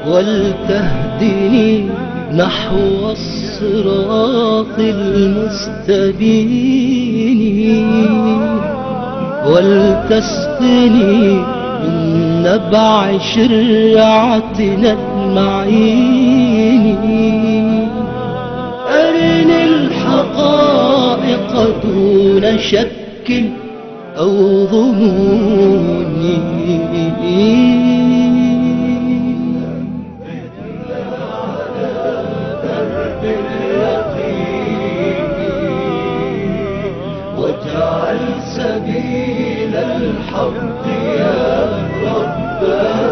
ولتهدني نحو الصراط المستبين ولتسقني من نبع شرعتنا المعين أرني الحقائق دون شك أو ظنون واجعل سبيل الحق يا رب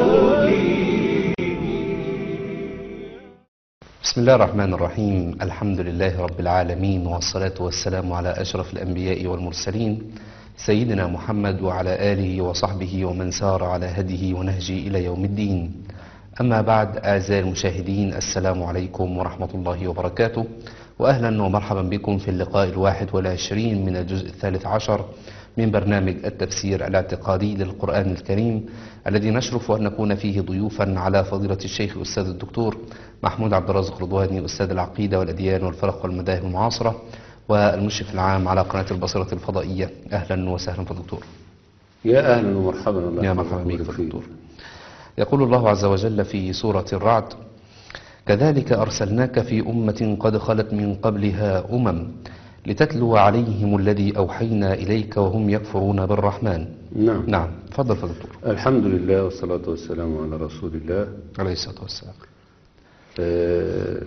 بسم الله الرحمن الرحيم الحمد لله رب العالمين والصلاة والسلام على أشرف الأنبياء والمرسلين سيدنا محمد وعلى آله وصحبه ومن سار على هديه ونهجه إلى يوم الدين أما بعد أعزائي المشاهدين السلام عليكم ورحمة الله وبركاته وأهلا ومرحبا بكم في اللقاء الواحد والعشرين من الجزء الثالث عشر من برنامج التفسير الاعتقادي للقرآن الكريم الذي نشرف أن نكون فيه ضيوفا على فضيلة الشيخ الأستاذ الدكتور محمود عبد الرازق رضواني أستاذ العقيدة والأديان والفرق والمذاهب المعاصرة والمشرف العام على قناة البصرة الفضائية أهلا وسهلا في الدكتور يا اهلا ومرحبا الله يا مرحبا بك يبارك في الدكتور يقول الله عز وجل في سورة الرعد كذلك أرسلناك في أمة قد خلت من قبلها أمم لتتلو عليهم الذي أوحينا إليك وهم يكفرون بالرحمن نعم نعم تفضل يا دكتور الحمد لله والصلاة والسلام على رسول الله عليه الصلاة والسلام آه،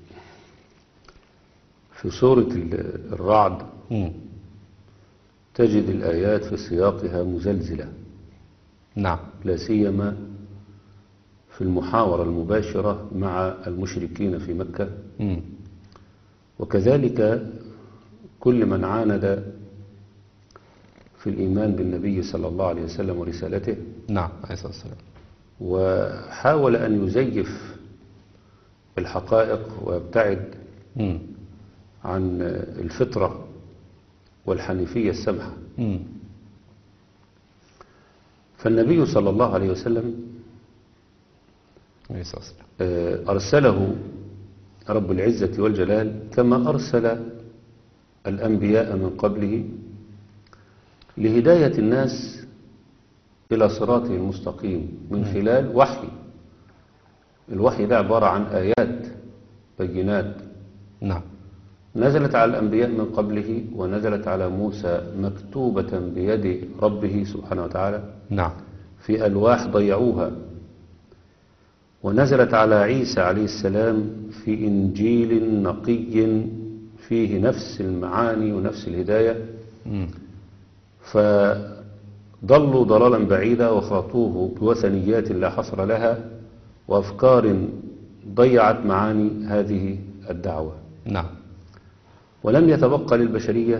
في سورة ال- الرعد مم. تجد الآيات في سياقها مزلزلة نعم لا سيما في المحاورة المباشرة مع المشركين في مكة مم. وكذلك كل من عاند في الإيمان بالنبي صلى الله عليه وسلم ورسالته نعم عليه الصلاة والسلام وحاول أن يزيف الحقائق ويبتعد مم. عن الفطرة والحنيفية السمحة مم. فالنبي صلى الله عليه وسلم عليه الصلاة والسلام آه، أرسله رب العزة والجلال كما أرسل الأنبياء من قبله لهداية الناس إلى صراطه المستقيم من خلال وحي الوحي ده عبارة عن آيات بينات نعم نزلت على الأنبياء من قبله ونزلت على موسى مكتوبة بيد ربه سبحانه وتعالى نعم في ألواح ضيعوها ونزلت على عيسى عليه السلام في إنجيل نقي فيه نفس المعاني ونفس الهداية مم. فضلوا ضلالا بعيدا وخاطوه بوثنيات لا حصر لها وأفكار ضيعت معاني هذه الدعوة نعم ولم يتبقى للبشرية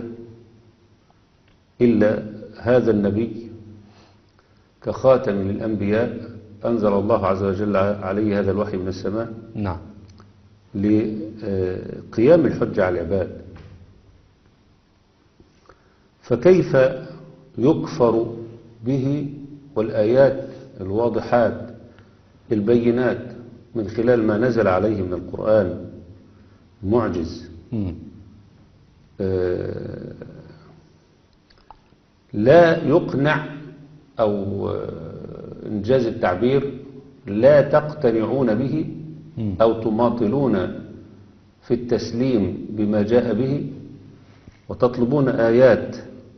إلا هذا النبي كخاتم للأنبياء أنزل الله عز وجل عليه هذا الوحي من السماء نعم لقيام الحجة على العباد فكيف يكفر به والآيات الواضحات البينات من خلال ما نزل عليه من القرآن معجز مم. آه، لا يقنع أو آه، إنجاز التعبير لا تقتنعون به مم. أو تماطلون في التسليم بما جاء به وتطلبون آيات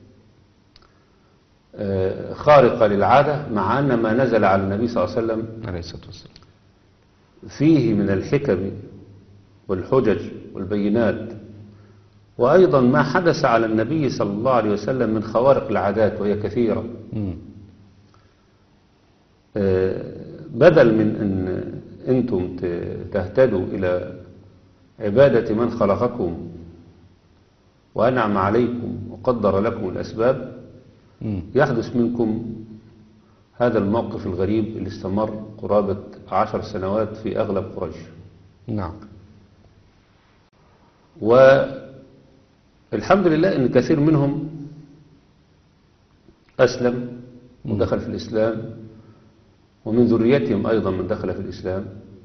آه، خارقة للعادة مع أن ما نزل على النبي صلى الله عليه وسلم عليه الصلاة والسلام فيه من الحكم والحجج والبينات وأيضا ما حدث على النبي صلى الله عليه وسلم من خوارق العادات وهي كثيرة مم. آه، بدل من أن أنتم ت- تهتدوا إلى عبادة من خلقكم وأنعم عليكم وقدر لكم الأسباب مم. يحدث منكم هذا الموقف الغريب اللي استمر قرابة عشر سنوات في أغلب قريش نعم والحمد لله أن كثير منهم أسلم ودخل في الإسلام ومن ذريتهم أيضا من دخل في الإسلام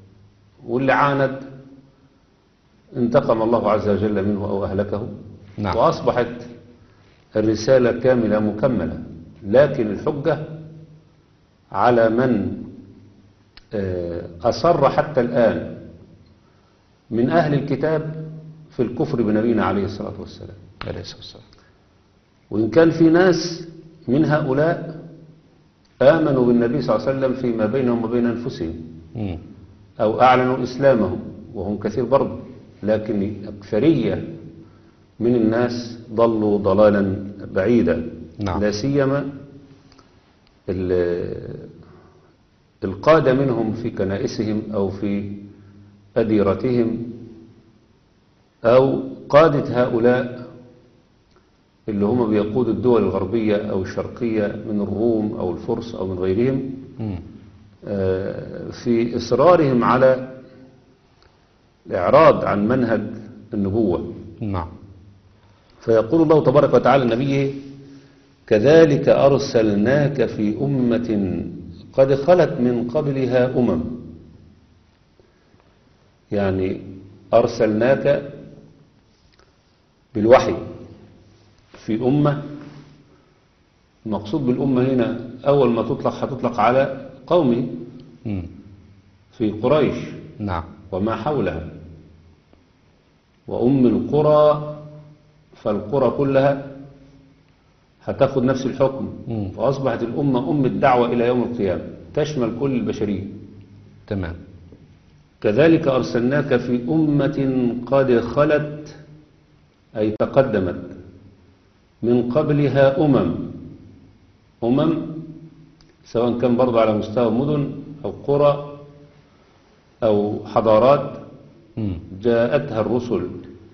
واللي عاند انتقم الله عز وجل منه أو أهلكه نعم. وأصبحت الرسالة كاملة مكملة لكن الحجة على من آه، أصر حتى الآن من أهل الكتاب في الكفر بنبينا عليه الصلاة والسلام عليه الصلاة والسلام وإن كان في ناس من هؤلاء آمنوا بالنبي صلى الله عليه وسلم فيما بينهم وبين أنفسهم مم. أو أعلنوا إسلامهم وهم كثير برضه لكن الأكثرية من الناس ضلوا ضلالا بعيدا نعم. لا سيما ال- القادة منهم في كنائسهم أو في أديرتهم أو قادة هؤلاء اللي هم بيقودوا الدول الغربية أو الشرقية من الروم أو الفرس أو من غيرهم مم. آه، في إصرارهم على الإعراض عن منهج النبوة نعم فيقول الله تبارك وتعالى لنبيه كذلك أرسلناك في أمة قد خلت من قبلها أمم يعني أرسلناك بالوحي في أمة المقصود بالأمة هنا أول ما تطلق هتطلق على قومه مم. في قريش نعم وما حولها وأم القرى فالقرى كلها هتاخد نفس الحكم مم. فأصبحت الأمة أم الدعوة إلى يوم القيامة تشمل كل البشرية تمام كذلك أرسلناك في أمة قد خلت أي تقدمت من قبلها أمم أمم سواء كان برضو على مستوى مدن أو قرى أو حضارات مم. جاءتها الرسل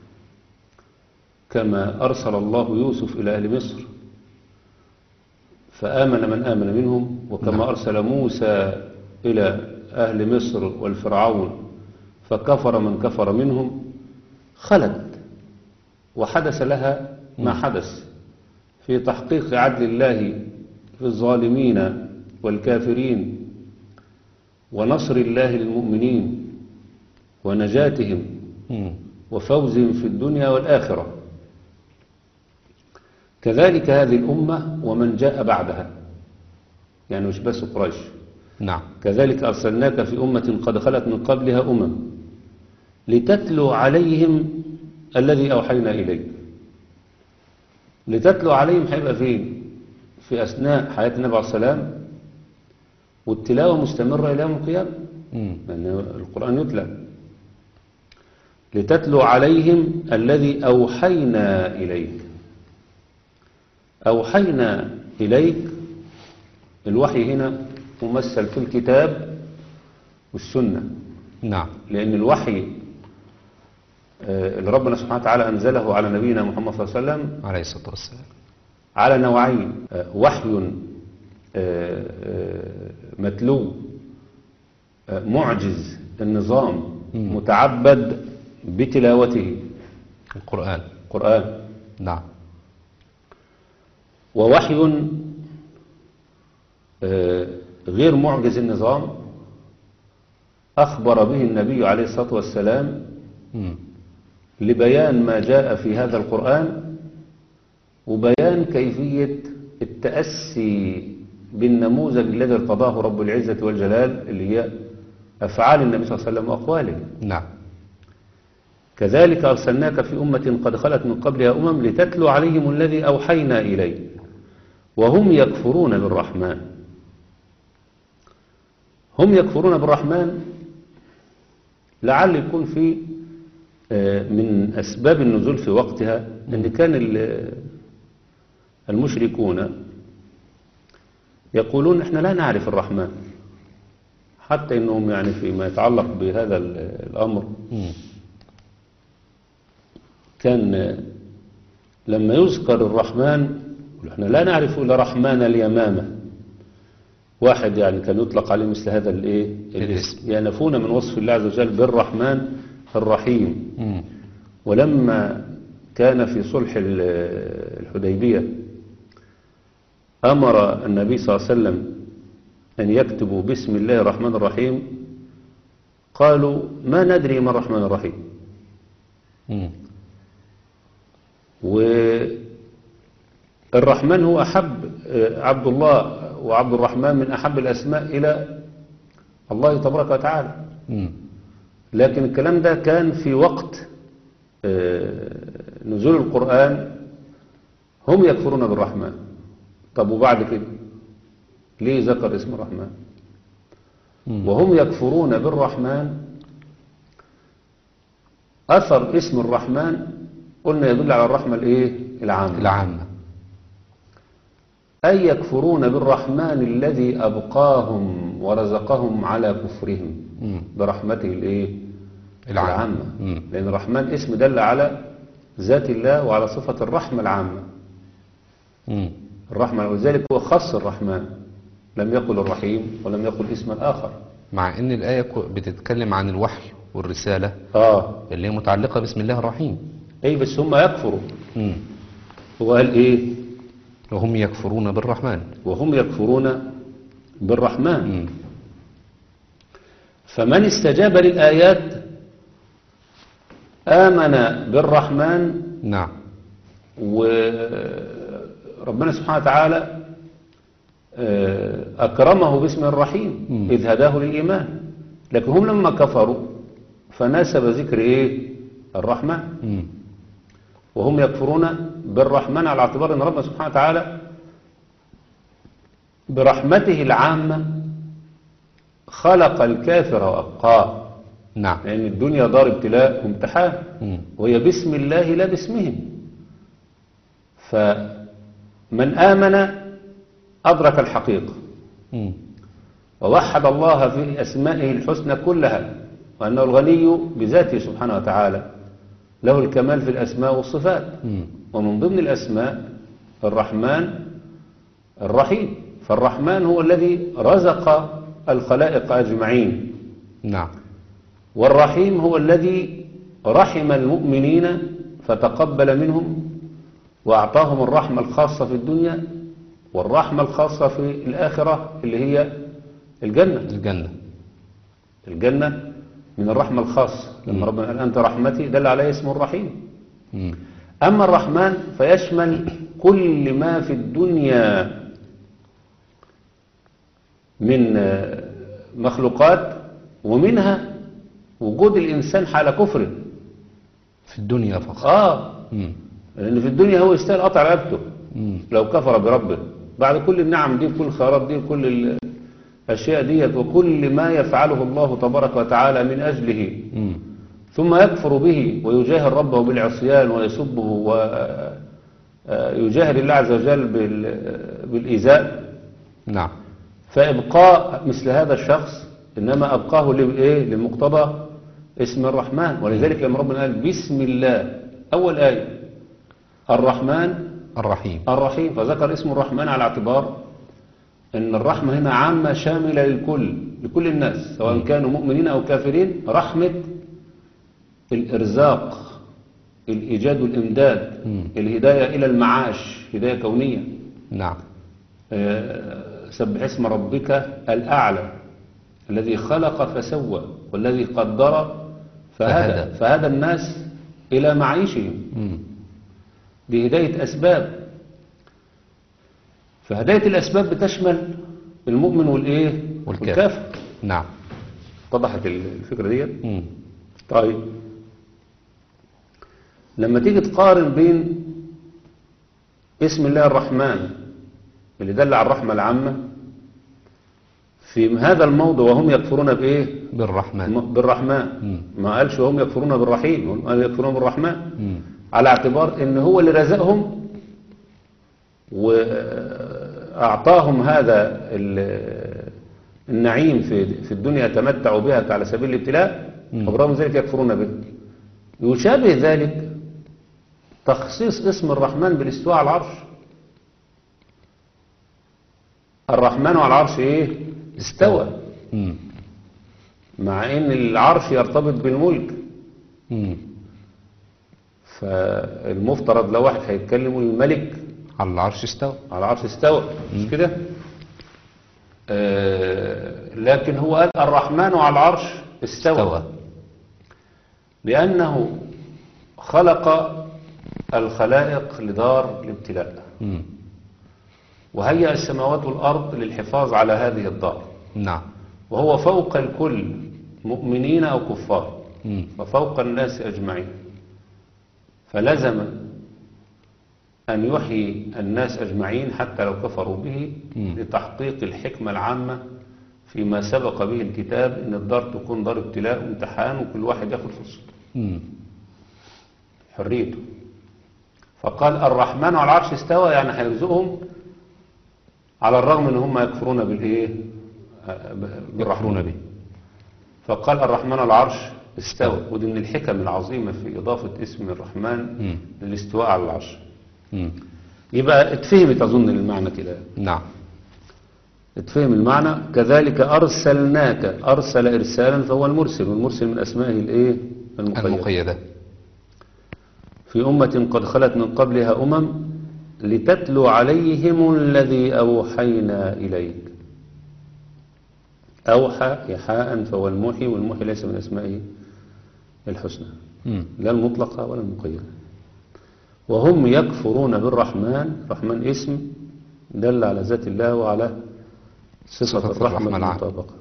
كما أرسل الله يوسف إلى أهل مصر فآمن من آمن منهم وكما نعم. أرسل موسى إلى أهل مصر والفرعون فكفر من كفر منهم خلت وحدث لها ما حدث في تحقيق عدل الله في الظالمين والكافرين ونصر الله للمؤمنين ونجاتهم مم. وفوزهم في الدنيا والآخرة كذلك هذه الأمة ومن جاء بعدها يعني مش بس قريش نعم كذلك أرسلناك في أمة قد خلت من قبلها أمم لتتلو عليهم الذي أوحينا إليك لتتلو عليهم هيبقى فين في أثناء حياة النبي عليه السلام والتلاوة مستمرة إلى يوم القيامة مم. لأن القرآن يتلى لتتلو عليهم الذي أوحينا إليك أوحينا إليك الوحي هنا ممثل في الكتاب والسنة نعم لأن الوحي آه، اللي ربنا سبحانه وتعالى أنزله على نبينا محمد صلى الله عليه وسلم عليه الصلاة والسلام على نوعين آه، وحي آه، آه، متلو آه، معجز النظام مم. متعبد بتلاوته القرآن قرآن نعم ووحي آه، غير معجز النظام أخبر به النبي عليه الصلاة والسلام مم. لبيان ما جاء في هذا القرآن وبيان كيفية التأسي بالنموذج الذي ارتضاه رب العزة والجلال اللي هي أفعال النبي صلى الله عليه وسلم وأقواله نعم كذلك أرسلناك في أمة قد خلت من قبلها أمم لتتلو عليهم الذي أوحينا إليه وهم يكفرون بالرحمن هم يكفرون بالرحمن لعل يكون في آه، من أسباب النزول في وقتها أن كان ال- المشركون يقولون احنا لا نعرف الرحمن حتى انهم يعني فيما يتعلق بهذا ال- الامر مم. كان لما يذكر الرحمن يقول احنا لا نعرف الا رحمن اليمامه واحد يعني كان يطلق عليه مثل هذا الايه الاسم ينفون من وصف الله عز وجل بالرحمن الرحيم مم. ولما كان في صلح ال- الحديبية أمر النبي صلى الله عليه وسلم أن يكتبوا بسم الله الرحمن الرحيم قالوا ما ندري ما الرحمن الرحيم مم. والرحمن هو أحب آه، عبد الله وعبد الرحمن من أحب الأسماء إلى الله تبارك وتعالى مم. لكن الكلام ده كان في وقت آه، نزول القرآن هم يكفرون بالرحمن طب وبعد كده ليه ذكر اسم الرحمن مم. وهم يكفرون بالرحمن أثر اسم الرحمن قلنا يدل على الرحمة الإيه العامة العامة أي يكفرون بالرحمن الذي أبقاهم ورزقهم على كفرهم مم. برحمته الإيه العامة. العامة مم. لأن الرحمن اسم دل على ذات الله وعلى صفة الرحمة العامة مم. الرحمة ولذلك هو خص الرحمن لم يقل الرحيم ولم يقل اسما آخر مع ان الآية كو- بتتكلم عن الوحي والرسالة آه اللي هي متعلقة بسم الله الرحيم أي بس هم يكفروا مم. هو قال إيه وهم يكفرون بالرحمن وهم يكفرون بالرحمن مم. فمن استجاب للآيات آمن بالرحمن نعم وربنا سبحانه وتعالى آه، أكرمه باسم الرحيم مم. إذ هداه للإيمان لكن هم لما كفروا فناسب ذكر إيه الرحمن مم. وهم يكفرون بالرحمن على اعتبار أن ربنا سبحانه وتعالى برحمته العامة خلق الكافر وأبقاه نعم لأن الدنيا دار ابتلاء وامتحان مم. وهي باسم الله لا باسمهم فمن آمن أدرك الحقيقة مم. ووحد الله في أسمائه الحسنى كلها وأنه الغني بذاته سبحانه وتعالى له الكمال في الأسماء والصفات مم. ومن ضمن الأسماء الرحمن الرحيم فالرحمن هو الذي رزق الخلائق أجمعين نعم والرحيم هو الذي رحم المؤمنين فتقبل منهم وأعطاهم الرحمة الخاصة في الدنيا والرحمة الخاصة في الآخرة اللي هي الجنة الجنة الجنة من الرحمة الخاصة لما ربنا قال أنت رحمتي دل عليه اسم الرحيم مم. أما الرحمن فيشمل كل ما في الدنيا من آه، مخلوقات ومنها وجود الإنسان حال كفره في الدنيا فقط آه مم. لأن في الدنيا هو يستاهل قطع رقبته مم. لو كفر بربه بعد كل النعم دي كل الخيرات دي كل الأشياء ديت وكل ما يفعله الله تبارك وتعالى من أجله مم. ثم يكفر به ويجاهر ربه بالعصيان ويسبه ويجاهر الله عز وجل بال- بالإيذاء نعم فإبقاء مثل هذا الشخص إنما أبقاه لإيه؟ لمقتضى اسم الرحمن ولذلك لما ربنا قال بسم الله أول آية الرحمن الرحيم الرحيم فذكر اسم الرحمن على اعتبار ان الرحمة هنا عامة شاملة للكل لكل الناس سواء كانوا مؤمنين او كافرين رحمة الارزاق الايجاد والامداد مم. الهداية الى المعاش هداية كونية نعم آه، سبح اسم ربك الاعلى الذي خلق فسوى والذي قدر فهدى فهدى. فهدى الناس الى معيشهم مم. بهداية أسباب فهداية الأسباب بتشمل المؤمن والإيه والكافر. نعم اتضحت الفكرة دي مم. طيب لما تيجي تقارن بين اسم الله الرحمن اللي دل على الرحمة العامة في هذا الموضوع وهم يكفرون بإيه بالرحمن بالرحمن مم. ما قالش وهم يكفرون بالرحيم هم قالوا يكفرون بالرحمن مم. على اعتبار ان هو اللي رزقهم واعطاهم هذا ال- النعيم في في الدنيا يتمتعوا بها على سبيل الابتلاء مم. وبرغم ذلك يكفرون به يشابه ذلك تخصيص اسم الرحمن بالاستواء على العرش الرحمن على العرش ايه استوى مم. مع ان العرش يرتبط بالملك مم. فالمفترض لو واحد هيتكلم يقول الملك على العرش استوى على العرش استوى مش كده آه لكن هو قال الرحمن على العرش استوى, استوى لأنه خلق الخلائق لدار الابتلاء مم. وهيأ السماوات والأرض للحفاظ على هذه الدار نعم وهو فوق الكل مؤمنين أو كفار مم. وفوق الناس أجمعين فلزم أن يحيي الناس أجمعين حتى لو كفروا به مم. لتحقيق الحكمة العامة فيما سبق به الكتاب إن الدار تكون دار ابتلاء وامتحان وكل واحد ياخد فرصته مم. حريته فقال الرحمن على العرش استوى يعني هيرزقهم على الرغم ان هم يكفرون بالايه آه، ب- يكفرون بالرحمن به فقال الرحمن على العرش استوى ودي من الحكم العظيمة في إضافة اسم الرحمن مم. للاستواء على العرش مم. يبقى اتفهمت أظن المعنى كده نعم اتفهم المعنى كذلك أرسلناك أرسل إرسالا فهو المرسل والمرسل من أسمائه الإيه المقيد المقيدة في أمة قد خلت من قبلها أمم لتتلو عليهم الذي أوحينا إليك أوحى إيحاء فهو الموحي والموحي ليس من أسمائه الحسنى مم. لا المطلقة ولا المقيدة وهم يكفرون بالرحمن الرحمن اسم دل على ذات الله وعلى صفة, صفة الرحمة الرحمة العامة. المطابقة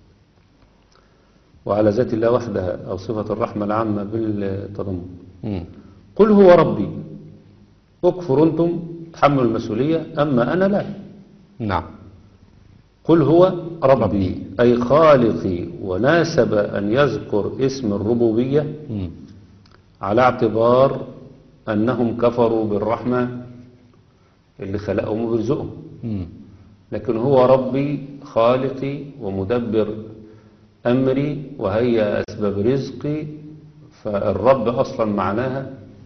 وعلى ذات الله وحدها أو صفة الرحمة العامة بالتضمن مم. قل هو ربي اكفر انتم تحملوا المسؤولية أما أنا لا نعم قل هو ربي أي خالقي وناسب أن يذكر اسم الربوبية مم. على اعتبار أنهم كفروا بالرحمة اللي خلقهم وبيرزقهم مم. لكن هو ربي خالقي ومدبر أمري وهي أسباب رزقي فالرب أصلا معناها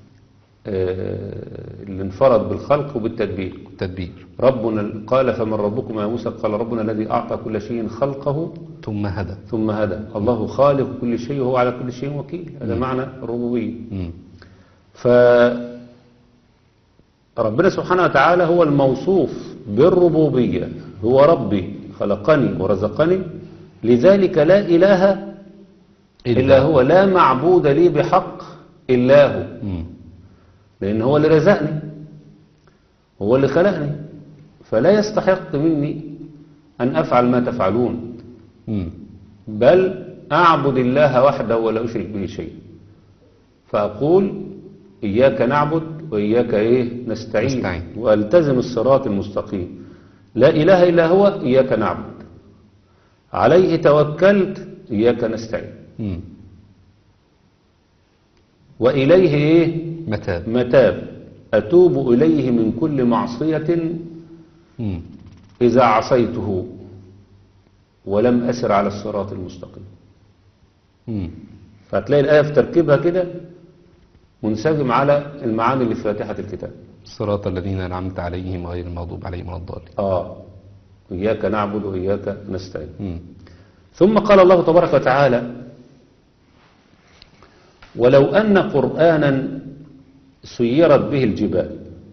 آه، اللي انفرد بالخلق وبالتدبير تدبير ربنا قال فمن ربكم يا موسى قال ربنا الذي أعطى كل شيء خلقه ثم هدى ثم هدى الله خالق كل شيء وهو على كل شيء وكيل هذا معنى الربوبية مم. فربنا سبحانه وتعالى هو الموصوف بالربوبية هو ربي خلقني ورزقني لذلك لا إله إلا هو لا معبود لي بحق إلا هو مم. لأن هو اللي رزقني هو اللي خلقني فلا يستحق مني أن أفعل ما تفعلون مم. بل أعبد الله وحده ولا أشرك به شيء فأقول إياك نعبد وإياك إيه نستعين, نستعين. وألتزم الصراط المستقيم لا إله إلا هو إياك نعبد عليه توكلت إياك نستعين مم. وإليه إيه متاب متاب أتوب إليه من كل معصية مم. إذا عصيته ولم أسر على الصراط المستقيم مم. فهتلاقي الآية في تركيبها كده منسجم على المعاني اللي في فاتحة الكتاب صراط الذين أنعمت عليهم غير المغضوب عليهم ولا الضالين آه إياك نعبد وإياك نستعين مم. ثم قال الله تبارك وتعالى ولو أن قرآنا سيرت به الجبال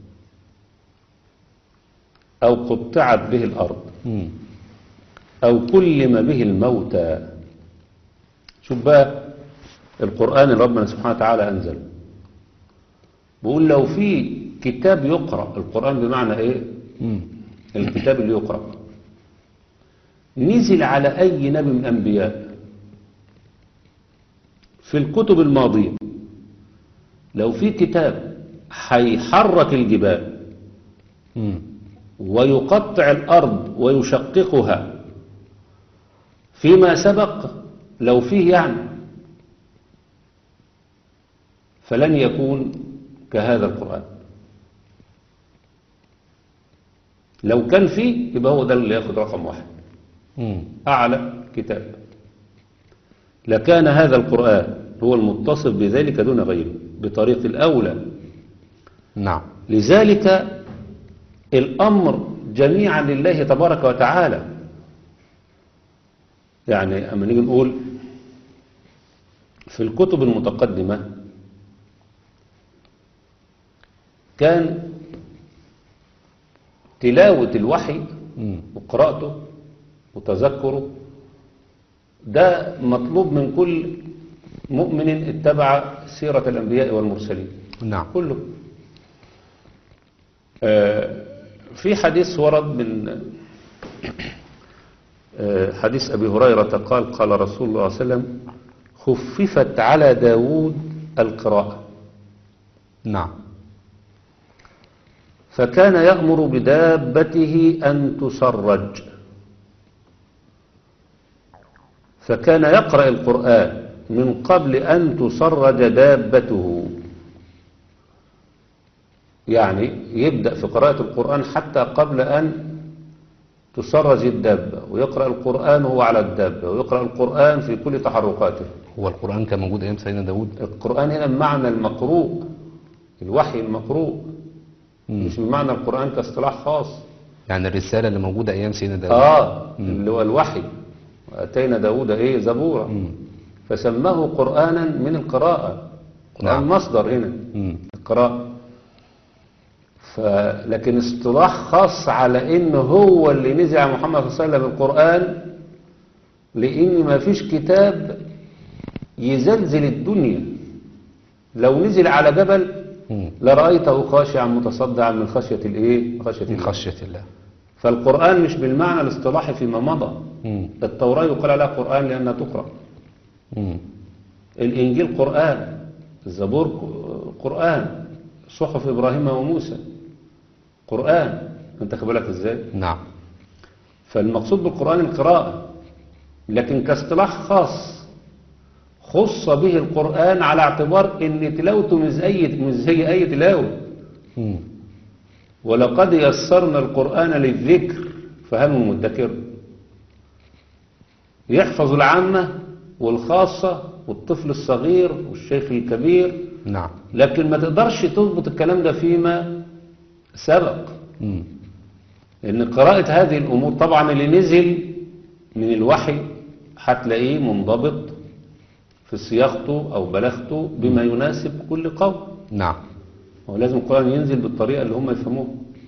أو قطعت به الأرض مم. أو كلم به الموتى شوف بقى القرآن اللي ربنا سبحانه وتعالى أنزل بيقول لو في كتاب يقرأ القرآن بمعنى إيه مم. الكتاب اللي يقرأ نزل على أي نبي من الأنبياء في الكتب الماضية لو في كتاب هيحرك الجبال مم. ويقطع الأرض ويشققها فيما سبق لو فيه يعني فلن يكون كهذا القرآن لو كان فيه يبقى هو ده اللي ياخد رقم واحد مم. أعلى كتاب لكان هذا القرآن هو المتصف بذلك دون غيره بطريق الأولى نعم لذلك الأمر جميعا لله تبارك وتعالى يعني أما نيجي نقول في الكتب المتقدمة كان تلاوة الوحي مم. وقراءته وتذكره ده مطلوب من كل مؤمن اتبع سيرة الأنبياء والمرسلين نعم كله آه، في حديث ورد من آه، حديث أبي هريرة قال قال رسول الله صلى الله عليه وسلم خففت على داود القراءة نعم فكان يأمر بدابته أن تسرج فكان يقرأ القرآن من قبل أن تسرج دابته يعني يبدأ في قراءة القرآن حتى قبل أن تسرج الدابة ويقرأ القرآن وهو على الدابة ويقرأ القرآن في كل تحركاته هو القرآن كان موجود أيام سيدنا داود القرآن هنا بمعنى المقروء الوحي المقروء مم. مش بمعنى القرآن كاصطلاح خاص يعني الرسالة اللي موجودة أيام سيدنا داود آه اللي هو الوحي وأتينا داود إيه زبورا مم. فسماه قرآنا من القراءة قرآن نعم. مصدر هنا مم. القراءة ف... لكن اصطلاح خاص على إنه هو اللي نزل على محمد صلى الله عليه وسلم القرآن لأن ما فيش كتاب يزلزل الدنيا لو نزل على جبل مم. لرأيته خاشعا متصدعا من خشية الإيه؟ خشية من الله خشية الله فالقرآن مش بالمعنى الاصطلاحي فيما مضى مم. التوراة يقال عليها قرآن لأنها تقرأ مم. الإنجيل قرآن الزبور ق- قرآن صحف إبراهيم وموسى قرآن أنت خد بالك إزاي نعم فالمقصود بالقرآن القراءة لكن كاصطلاح خاص خص به القرآن على اعتبار ان تلاوته مش زي مش زي اي تلاوه مم. ولقد يسرنا القرآن للذكر فهل من مدكر يحفظ العامة والخاصة والطفل الصغير والشيخ الكبير نعم لكن ما تقدرش تضبط الكلام ده فيما سبق مم. ان قراءة هذه الامور طبعا اللي نزل من الوحي هتلاقيه منضبط في صياغته او بلاغته بما يناسب كل قوم نعم هو لازم القرآن ينزل بالطريقة اللي هم يفهموها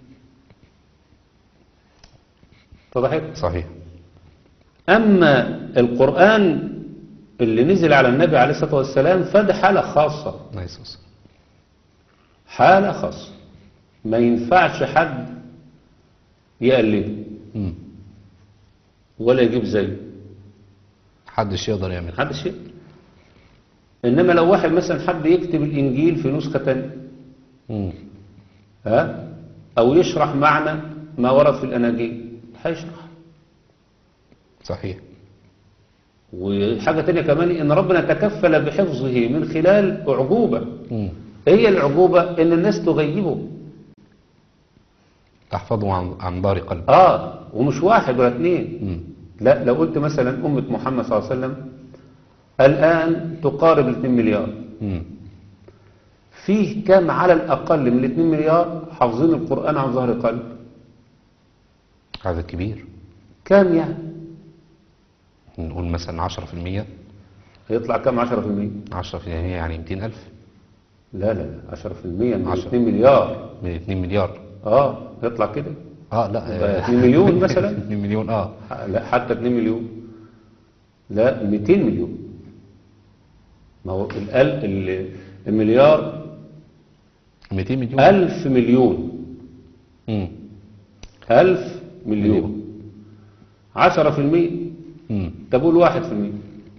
اتضحت صحيح أما القرآن اللي نزل على النبي عليه الصلاة والسلام فده حالة خاصة نايس وصل. حالة خاصة ما ينفعش حد يقلده مم. ولا يجيب زيه محدش يقدر يعمل محدش يقدر إنما لو واحد مثلا حب يكتب الإنجيل في نسخة تانية مم. ها أو يشرح معنى ما ورد في الأناجيل هيشرح صحيح وحاجة تانية كمان إن ربنا تكفل بحفظه من خلال أعجوبة مم. هي العجوبة إن الناس تغيبه تحفظه عن عن ظهر قلب آه ومش واحد ولا اثنين مم. لا لو قلت مثلا أمة محمد صلى الله عليه وسلم الآن تقارب ال 2 مليار مم. فيه كم على الأقل من ال 2 مليار حافظين القرآن عن ظهر قلب هذا كبير كم يعني نقول مثلا 10% هيطلع كم 10% 10% يعني 200 ألف لا لا لا 10% من عشرة. 2 مليار من 2 مليار اه يطلع كده اه لا يبقى 2 مليون مثلا 2 مليون اه لا حتى 2 مليون لا 200 مليون ما هو الأل... ال- المليار 200 مليون ألف مليون مم. ألف مليون عشرة في المية مم. تقول واحد في المية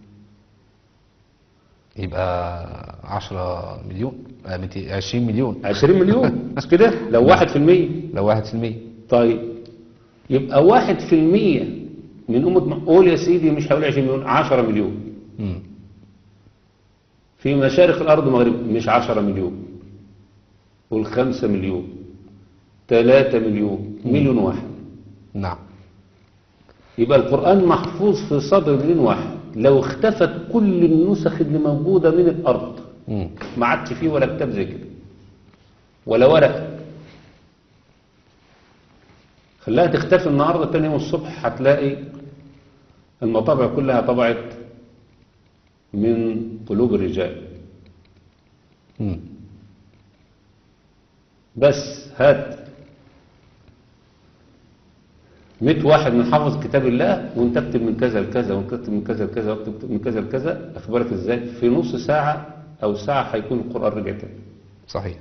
يبقى 10 مليون آه 200 20 مليون عشرين مليون مش كده لو واحد في المية لو 1% طيب يبقى واحد في المية من أمة قول يا سيدي مش هقول عشرين مليون عشرة مليون مم. في مشارق الأرض ومغرب مش عشرة مليون قول خمسة مليون ثلاثة مليون مليون واحد نعم يبقى القرآن محفوظ في صدر مليون واحد لو اختفت كل النسخ اللي موجودة من الأرض مم. ما عادش فيه ولا كتاب زي كده ولا ورقة خلاها تختفي النهاردة تاني يوم الصبح هتلاقي المطابع كلها طبعت من قلوب الرجال مم. بس هات 100 واحد من حافظ كتاب الله وانت اكتب من كذا لكذا وانت اكتب من كذا لكذا واكتب من كذا لكذا اخبارك ازاي في نص ساعة او ساعة هيكون القرآن رجع تاني صحيح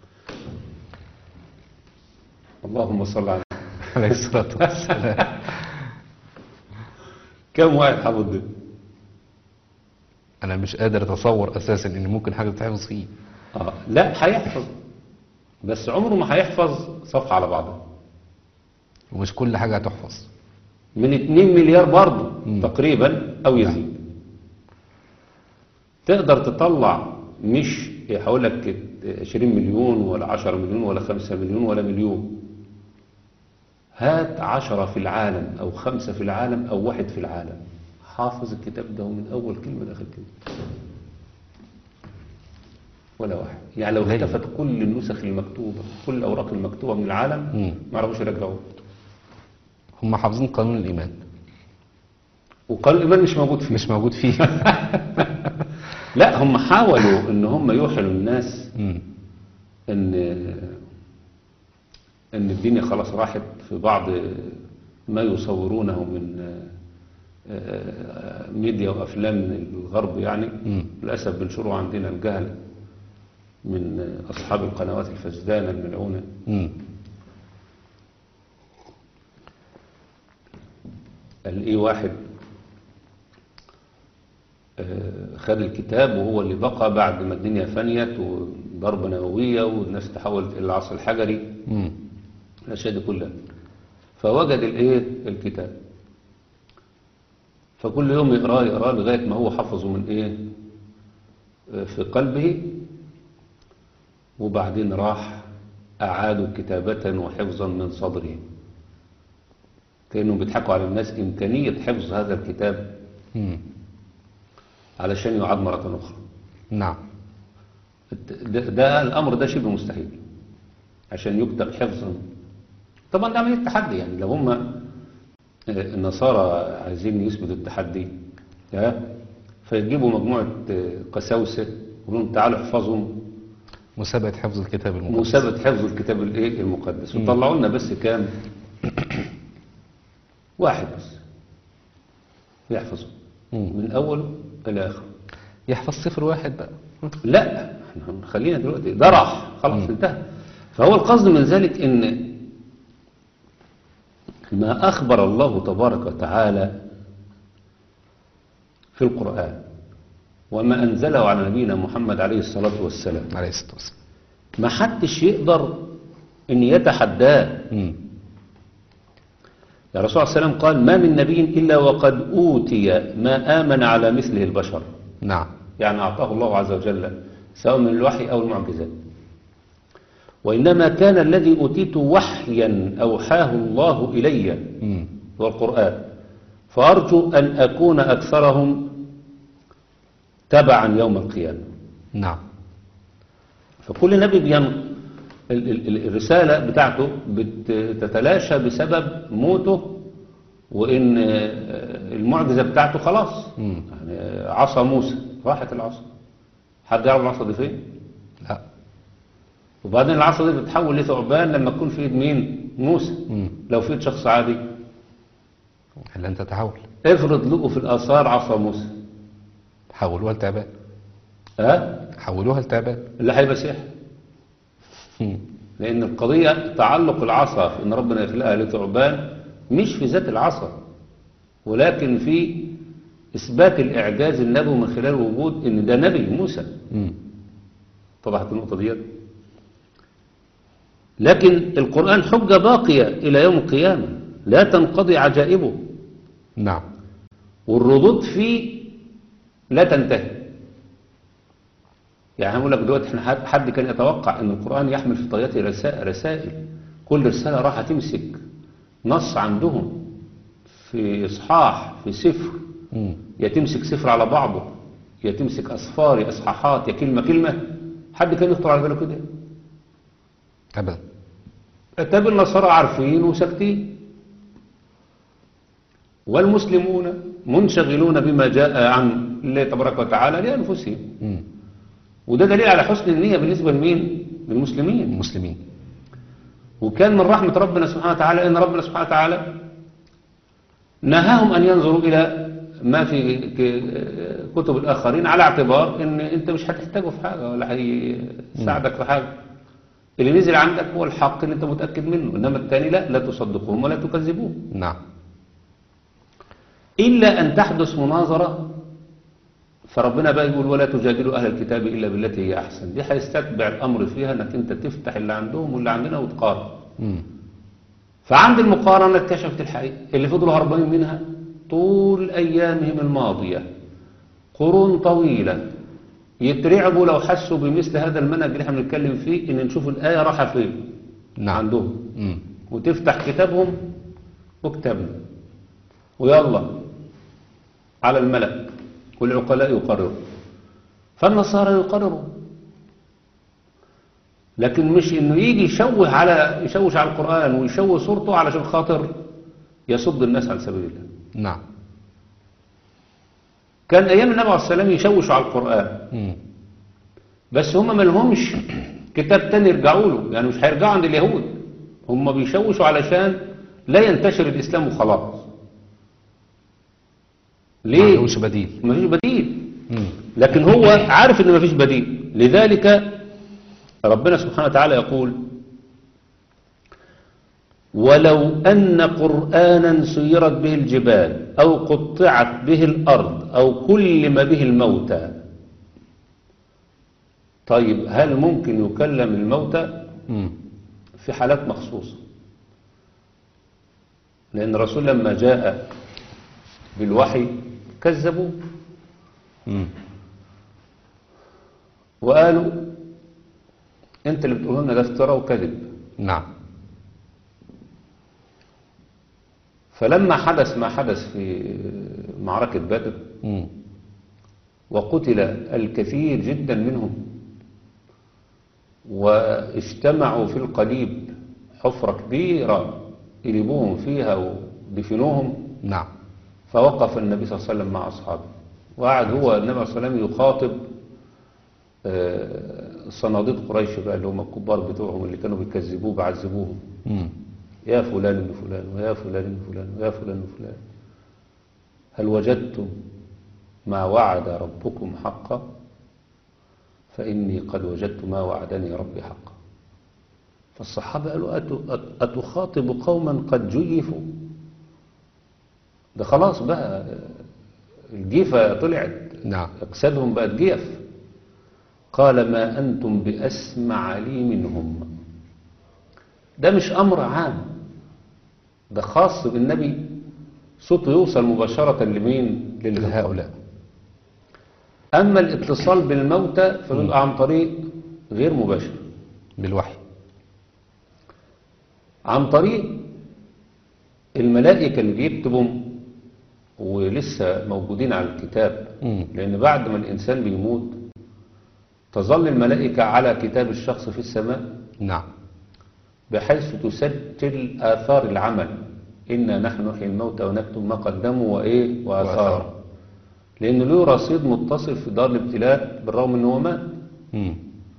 اللهم صل على عليه الصلاة والسلام كم واحد حافظ ده أنا مش قادر أتصور أساسا إن ممكن حاجة تتحفظ فيه آه. لا هيحفظ بس عمره ما هيحفظ صفحة على بعضها ومش كل حاجة هتحفظ من 2 مليار برضه مم. تقريبا او يزيد تقدر تطلع مش هقول لك 20 مليون ولا 10 مليون ولا 5 مليون ولا مليون هات 10 في العالم او خمسة في العالم او واحد في العالم حافظ الكتاب ده من اول كلمة لاخر كلمة ولا واحد يعني لو قليل. اختفت كل النسخ المكتوبة كل الاوراق المكتوبة من العالم مم. ما يعرفوش يرجعوها هم حافظين قانون الإيمان وقال الايمان مش موجود فيه مش موجود فيه لا هم حاولوا ان هم يوحلوا الناس مم. ان ان الدنيا خلاص راحت في بعض ما يصورونه من آه، ميديا وافلام الغرب يعني مم. للاسف بنشره عندنا الجهل من اصحاب القنوات الفسدانه الملعونه مم. قال ايه واحد آه، خد الكتاب وهو اللي بقى بعد ما الدنيا فنيت وضربة نووية والناس تحولت إلى العصر الحجري مم. الأشياء دي كلها فوجد الايه الكتاب فكل يوم يقراه يقراه لغاية ما هو حفظه من ايه آه، في قلبه وبعدين راح أعادوا كتابة وحفظا من صدره كأنهم بيضحكوا على الناس إمكانية حفظ هذا الكتاب مم. علشان يعاد مرة أخرى نعم ده, ده الأمر ده شبه مستحيل عشان يكتب حفظا طبعا ده عملية تحدي يعني لو هم آه، النصارى عايزين يثبتوا التحدي ها فيجيبوا مجموعة آه، قساوسة يقولوا لهم تعالوا احفظوا مسابقة حفظ الكتاب المقدس مسابقة حفظ الكتاب الايه المقدس وطلعوا لنا بس كام واحد بس يحفظه مم. من أوله إلى آخره يحفظ صفر واحد بقى لا احنا خلينا دلوقتي ده راح خلاص انتهى فهو القصد من ذلك ان ما أخبر الله تبارك وتعالى في القرآن وما أنزله على نبينا محمد عليه الصلاة والسلام عليه الصلاة والسلام ما حدش يقدر ان يتحداه مم. يا رسول الله صلى الله عليه وسلم قال ما من نبي إلا وقد أوتي ما آمن على مثله البشر نعم يعني أعطاه الله عز وجل سواء من الوحي أو المعجزات وإنما كان الذي أوتيت وحيا أوحاه الله إلي مم. هو القرآن فأرجو أن أكون أكثرهم تبعا يوم القيامة نعم فكل نبي بين ال- ال- ال- الرسالة بتاعته بتتلاشى بسبب موته وإن آه، المعجزة بتاعته خلاص مم. يعني آه، عصا موسى راحت العصا حد يعرف العصا دي فين؟ لا وبعدين العصا دي بتتحول لثعبان لما تكون في ايد مين؟ موسى مم. لو في ايد شخص عادي إلا أنت تحول افرض لقوا في الآثار عصا موسى حولوها لتعبان ها؟ حولوها لتعبان اللي هيبقى سحر مم. لأن القضية تعلق العصا في أن ربنا يخلقها لثعبان مش في ذات العصا ولكن في إثبات الإعجاز النبوي من خلال وجود أن ده نبي موسى مم. طبعت النقطة دي لكن القرآن حجة باقية إلى يوم القيامة لا تنقضي عجائبه نعم والردود فيه لا تنتهي يعني هقول لك دلوقتي احنا حد- حد كان يتوقع ان القرآن يحمل في طياته رسائل, رسائل كل رسالة راح تمسك نص عندهم في إصحاح في سفر مم. يا تمسك سفر على بعضه يا تمسك أصفار يا إصحاحات يا كلمة كلمة حد كان يخطر على باله كده أبدا طب النصارى عارفين وساكتين والمسلمون منشغلون بما جاء عن الله تبارك وتعالى لأنفسهم مم. وده دليل على حسن النية بالنسبة لمين؟ للمسلمين المسلمين وكان من رحمة ربنا سبحانه وتعالى أن ربنا سبحانه وتعالى نهاهم أن ينظروا إلى ما في ك- كتب الآخرين على اعتبار إن أنت مش هتحتاجه في حاجة ولا هيساعدك في حاجة اللي نزل عندك هو الحق اللي أنت متأكد منه إنما الثاني لا لا تصدقوهم ولا تكذبوهم نعم إلا أن تحدث مناظرة فربنا بقى يقول ولا تجادلوا أهل الكتاب إلا بالتي هي أحسن دي هيستتبع الأمر فيها أنك أنت تفتح اللي عندهم واللي عندنا وتقارن مم. فعند المقارنة اكتشفت الحقيقة اللي فضلوا هربانين منها طول أيامهم الماضية قرون طويلة يترعبوا لو حسوا بمثل هذا المنهج اللي احنا بنتكلم فيه ان نشوف الآية راحة فين نعم. عندهم مم. وتفتح كتابهم وكتابنا ويلا على الملأ والعقلاء يقرروا فالنصارى يقرروا لكن مش انه يجي يشوه على يشوش على القرآن ويشوه صورته علشان خاطر يصد الناس عن سبيل الله نعم كان ايام النبي عليه السلام يشوشوا على القرآن مم. بس هم ما لهمش كتاب تاني يرجعوا له يعني مش هيرجعوا عند اليهود هم بيشوشوا علشان لا ينتشر الإسلام وخلاص ما ليه؟ عندهمش بديل مفيش بديل مم. لكن هو عارف ان مفيش بديل لذلك ربنا سبحانه وتعالى يقول ولو أن قرآنا سيرت به الجبال أو قطعت به الأرض أو كلم به الموتى طيب هل ممكن يكلم الموتى مم. في حالات مخصوصة لأن الرسول لما جاء بالوحي كذبوه مم. وقالوا انت اللي بتقول لنا ده افتراء وكذب نعم فلما حدث ما حدث في معركة بدر مم. وقتل الكثير جدا منهم واجتمعوا في القليب حفرة كبيرة قلبوهم فيها ودفنوهم نعم فوقف النبي صلى الله عليه وسلم مع أصحابه وقعد هو النبي صلى الله عليه وسلم يخاطب آه، صناديد قريش بقى اللي هم الكبار بتوعهم اللي كانوا بيكذبوه بعذبوهم مم. يا فلان ابن فلان ويا فلان ابن فلان ويا فلان ابن فلان هل وجدتم ما وعد ربكم حقا فإني قد وجدت ما وعدني ربي حقا فالصحابة قالوا أت- أت- أتخاطب قوما قد جيفوا ده خلاص بقى الجيفة طلعت نعم أجسادهم بقت جيف قال ما أنتم بأسمع لي منهم ده مش أمر عام ده خاص بالنبي صوته يوصل مباشرة لمين لهؤلاء أما الاتصال بالموتى فبيبقى عن طريق غير مباشر بالوحي عن طريق الملائكة اللي بيكتبوا ولسه موجودين على الكتاب مم. لأن بعد ما الإنسان بيموت تظل الملائكة على كتاب الشخص في السماء نعم بحيث تسجل آثار العمل إنا نحن نحيي الموتى ونكتب ما قدموا وإيه وآثاره وآثاره. لأن له رصيد متصل في دار الابتلاء بالرغم أنه مات مم.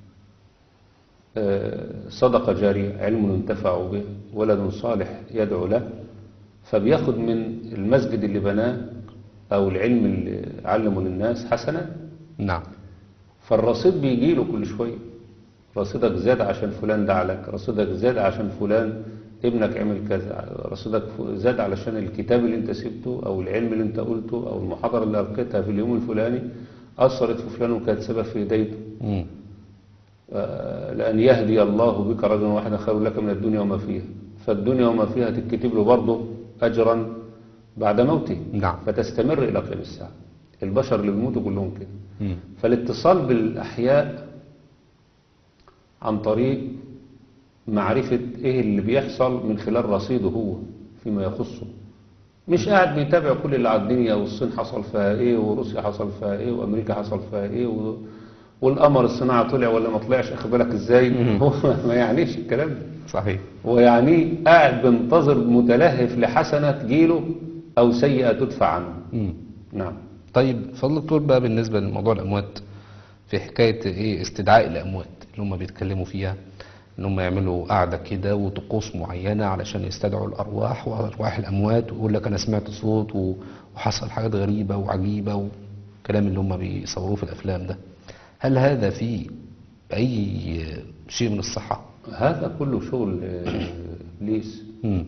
آه، صدقة جارية علم ينتفع به ولد صالح يدعو له فبياخد من المسجد اللي بناه أو العلم اللي علمه للناس حسنة نعم فالرصيد بيجي له كل شوية رصيدك زاد عشان فلان دعا لك رصيدك زاد عشان فلان ابنك عمل كذا رصيدك ف- زاد علشان الكتاب اللي انت سبته او العلم اللي انت قلته او المحاضرة اللي ألقيتها في اليوم الفلاني أثرت في فلان وكانت سبب في هدايته مم. آه، لأن يهدي الله بك رجلا واحدا خير لك من الدنيا وما فيها فالدنيا وما فيها تتكتب له برضه أجرا بعد موته نعم. فتستمر إلى قيام الساعة البشر اللي بيموتوا كلهم كده مم. فالاتصال بالأحياء عن طريق معرفة إيه اللي بيحصل من خلال رصيده هو فيما يخصه مش قاعد بيتابع كل اللي على الدنيا والصين حصل فيها إيه وروسيا حصل فيها إيه وأمريكا حصل فيها إيه و... والقمر الصناعي طلع ولا ما طلعش أخد بالك إزاي هو ما يعنيش الكلام ده صحيح هو يعني قاعد بينتظر متلهف لحسنة تجيله أو سيئة تدفع عنه مم. نعم طيب فضل الدكتور بقى بالنسبة لموضوع الأموات في حكاية إيه استدعاء الأموات اللي هم بيتكلموا فيها ان هم يعملوا قعده كده وطقوس معينه علشان يستدعوا الارواح وارواح الاموات ويقول لك انا سمعت صوت و- وحصل حاجات غريبه وعجيبه والكلام اللي هم بيصوروه في الافلام ده هل هذا فيه اي شيء من الصحه هذا كله شغل آه، إبليس مم.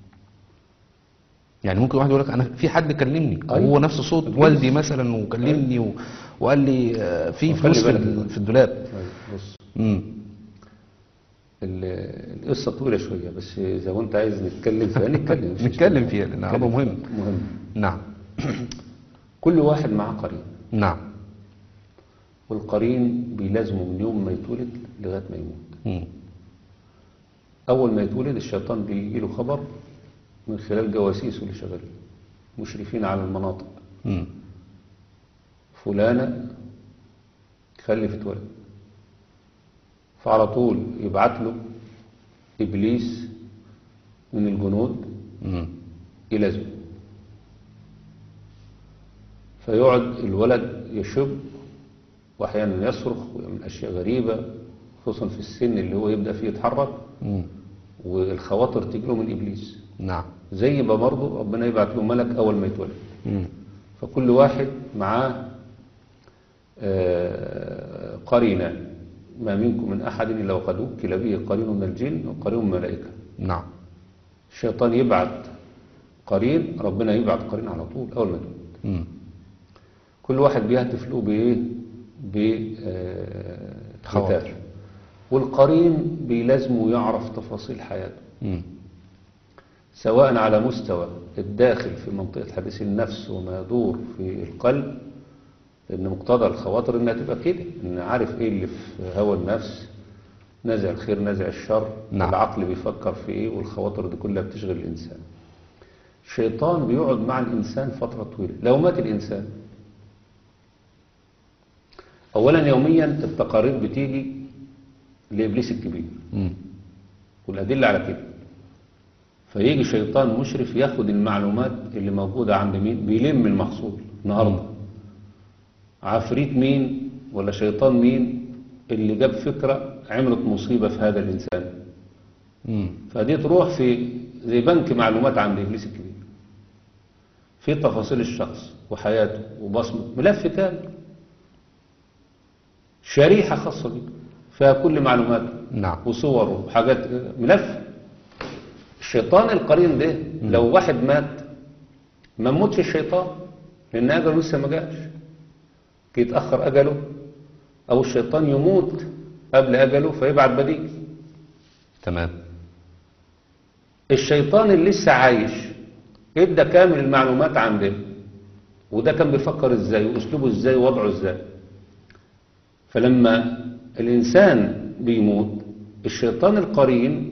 يعني ممكن واحد يقول لك انا في حد كلمني أيوة. هو نفس صوت إبليس. والدي مثلا وكلمني و... وقال لي آه، في وخلي فلوس في, بالك ال- بقى. في الدولاب طيب، بص مم. ال- القصة طويلة شوية بس إذا كنت عايز نتكلم فيها نتكلم مفيش نتكلم مشكلة. فيها لان نتكلم امر مهم فيها. مهم نعم كل واحد معاه قرين نعم والقرين بيلازمه من يوم ما يتولد لغاية ما يموت مم. أول ما يتولد الشيطان بيجي له خبر من خلال جواسيسه اللي شغالين مشرفين على المناطق مم. فلانة خلفت ولد فعلى طول يبعت له إبليس من الجنود مم. يلازمه فيقعد الولد يشب واحيانا يصرخ ويعمل اشياء غريبه خصوصا في السن اللي هو يبدا فيه يتحرك مم. والخواطر تيجي له من ابليس نعم زي ما برضه ربنا يبعت له ملك اول ما يتولد مم. فكل واحد معاه آه، قرينان ما منكم من احد الا وقد وكل به قرين من الجن وقرين من الملائكه نعم الشيطان يبعت قرين ربنا يبعت قرين على طول اول ما يتولد مم. كل واحد بيهتف له بايه خواطر. بمثال والقرين بيلازمه يعرف تفاصيل حياته مم. سواء على مستوى الداخل في منطقة حديث النفس وما يدور في القلب لأن مقتضى الخواطر إنها تبقى كده إن عارف إيه اللي في هوى النفس نزع الخير نزع الشر نعم. العقل بيفكر في إيه والخواطر دي كلها بتشغل الإنسان الشيطان بيقعد مع الإنسان فترة طويلة لو مات الإنسان أولا يوميا التقارير بتيجي لإبليس الكبير مم. والأدلة على كده فيجي شيطان مشرف ياخد المعلومات اللي موجودة عند مين بيلم المحصول النهاردة عفريت مين ولا شيطان مين اللي جاب فكرة عملت مصيبة في هذا الإنسان مم. فدي تروح في زي بنك معلومات عند إبليس الكبير في تفاصيل الشخص وحياته وبصمه ملف كامل شريحة خاصة بيه فيها كل معلوماته نعم وصوره وحاجات ملف الشيطان القرين ده لو واحد مات ما موتش الشيطان لان اجله لسه ما جاش يتاخر اجله او الشيطان يموت قبل اجله فيبعت بديل تمام الشيطان اللي لسه عايش ادى كامل المعلومات عنده وده كان بيفكر ازاي واسلوبه ازاي ووضعه ازاي فلما الانسان بيموت الشيطان القرين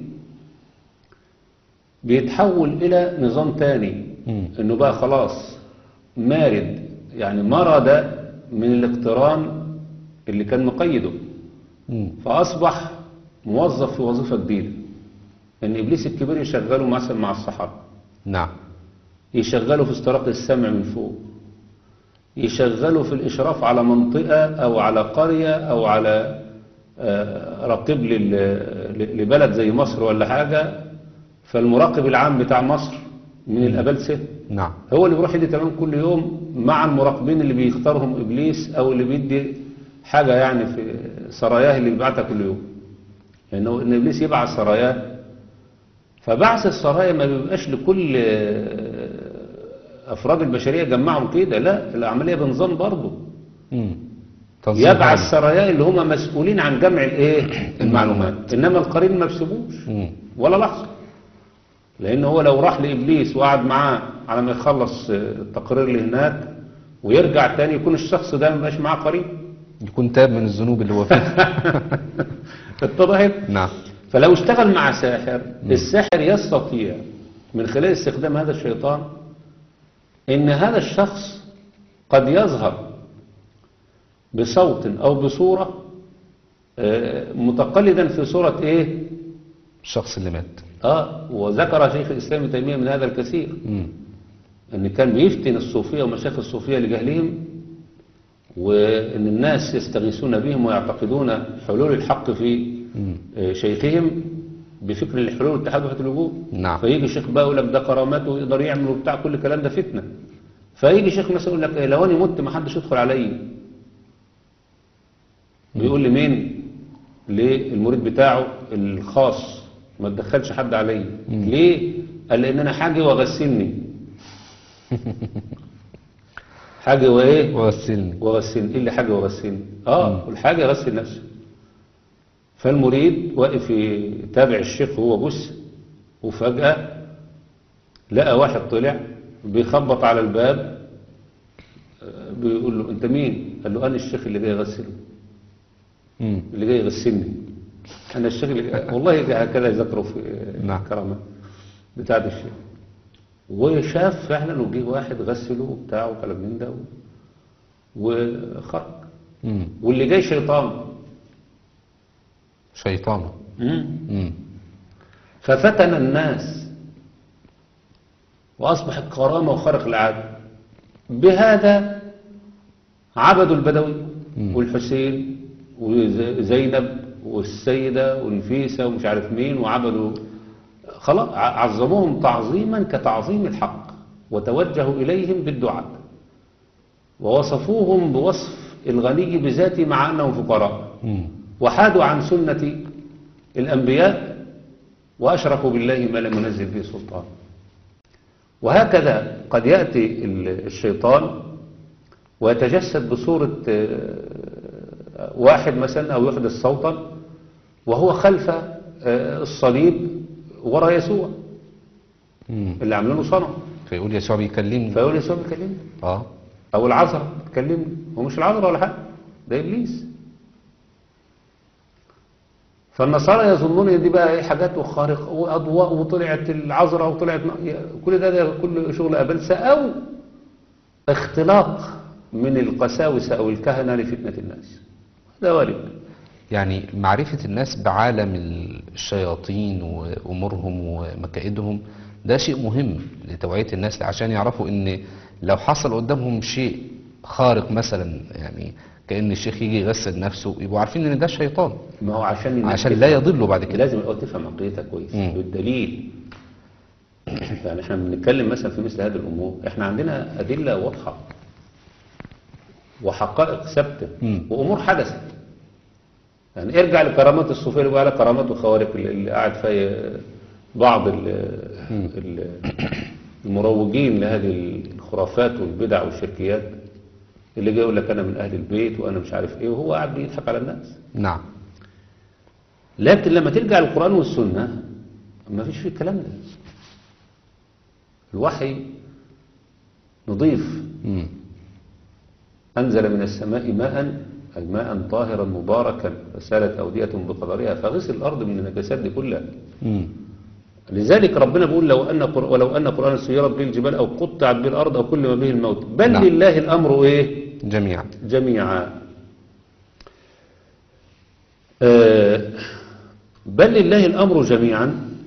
بيتحول الى نظام تاني مم. انه بقى خلاص مارد يعني مرض من الاقتران اللي كان مقيده مم. فأصبح موظف في وظيفة جديدة إن إبليس الكبير يشغله مثلا مع الصحابة نعم يشغله في استراق السمع من فوق يشغله في الإشراف على منطقة أو على قرية أو على آه، رقيب لل- لبلد زي مصر ولا حاجة فالمراقب العام بتاع مصر من الأبلسة نعم هو اللي بيروح يدي تمام كل يوم مع المراقبين اللي بيختارهم ابليس او اللي بيدي حاجه يعني في سراياه اللي بيبعتها كل يوم لانه ان ابليس يبعث سراياه فبعث السرايا ما بيبقاش لكل آه، افراد البشريه جمعهم كده لا العمليه بنظام برضه مم. تنظيم يبعث عالي. سراياه اللي هم مسؤولين عن جمع الايه المعلومات انما القرين ما بيسيبوش مم. ولا لحظة لأن هو لو راح لإبليس وقعد معاه على ما يخلص التقرير اللي هناك ويرجع تاني يكون الشخص ده مبقاش معاه قريب يكون تاب من الذنوب اللي هو فيها اتضحت نعم فلو اشتغل مع ساحر الساحر يستطيع من خلال استخدام هذا الشيطان ان هذا الشخص قد يظهر بصوت او بصورة آه، متقلدا في صورة ايه الشخص اللي مات اه وذكر شيخ الاسلام ابن تيميه من هذا الكثير مم. ان كان بيفتن الصوفيه ومشايخ الصوفيه لجهلهم وان الناس يستغيثون بهم ويعتقدون حلول الحق في مم. آه، شيخهم بفكر الحلول والاتحاد وحده الوجود نعم. فيجي الشيخ بقى يقول لك ده كرامات ويقدر يعمل وبتاع كل الكلام ده فتنه فيجي شيخ مثلا يقول لك إيه، لو انا مت ما حدش يدخل عليا بيقول لي مين للمريد بتاعه الخاص ما تدخلش حد عليا ليه قال لان انا حاجي واغسلني حاجي وايه وغسلني وغسلني ايه اللي حاجه وغسلني اه والحاجه يغسل نفسه فالمريد واقف يتابع الشيخ وهو جث وفجأة لقى واحد طلع بيخبط على الباب آه، بيقول له انت مين قال له انا الشيخ اللي جاي يغسلني مم. اللي جاي يغسلني انا الشيخ اللي جاي والله هكذا يذكروا في نعم. الكرامات بتاعت الشيخ وشاف فعلا وجه واحد غسله وبتاع وكلام من ده وخرج مم. واللي جاي شيطان شيطان مم. ففتن الناس وأصبحت كرامة وخرق العادة بهذا عبدوا البدوي والحسين وزينب والسيدة والنفيسة ومش عارف مين وعبدوا خلاص ع- عظموهم تعظيما كتعظيم الحق وتوجهوا إليهم بالدعاء ووصفوهم بوصف الغني بذاته مع أنهم فقراء مم. وحادوا عن سنة الأنبياء وأشركوا بالله ما لم ينزل به سلطان وهكذا قد يأتي ال- الشيطان ويتجسد بصورة آه، واحد مثلا أو يحدث صوتا وهو خلف آه، الصليب ورا يسوع مم. اللي عاملينه صنم فيقول يسوع بيكلمني فيقول يسوع بيكلمني اه أو العذراء بتكلمني هو مش العذراء ولا حاجة ده إبليس فالنصارى يظنون ان دي بقى ايه حاجات وخارق واضواء وطلعت العذراء وطلعت كل ده, ده كل شغل ابلسه او اختلاق من القساوسه او الكهنه لفتنه الناس ده وارد يعني معرفة الناس بعالم الشياطين وأمورهم ومكائدهم ده شيء مهم لتوعية الناس عشان يعرفوا ان لو حصل قدامهم شيء خارق مثلا يعني كأن الشيخ يجي يغسل نفسه يبقوا عارفين ان ده شيطان ما هو عشان الناس عشان تفهم. لا يضلوا بعد كده لازم الأول تفهم عقيدتك كويس مم. بالدليل يعني احنا بنتكلم مثلا في مثل هذه الامور احنا عندنا ادله واضحه وحقائق ثابته مم. وامور حدثت يعني ارجع لكرامات الصوفيه اللي بقى لها كرامات وخوارق اللي اللي قاعد فيها بعض ال ال المروجين لهذه الخرافات والبدع والشركيات اللي جاي يقول لك انا من اهل البيت وانا مش عارف ايه وهو قاعد بيضحك على الناس نعم لكن لما ترجع للقرآن والسنة ما فيش فيه الكلام ده الوحي نضيف مم. أنزل من السماء ماء أي ماء طاهرا مباركا فسالت أودية بقدرها فغسل الأرض من النجاسات دي كلها مم. لذلك ربنا بيقول لو أن قر... ولو أن قرآن سيرت به الجبال أو قطعت به الأرض أو كل ما به الموت بل نعم. لله الأمر إيه جميعا جميعا آه، بل لله الأمر جميعا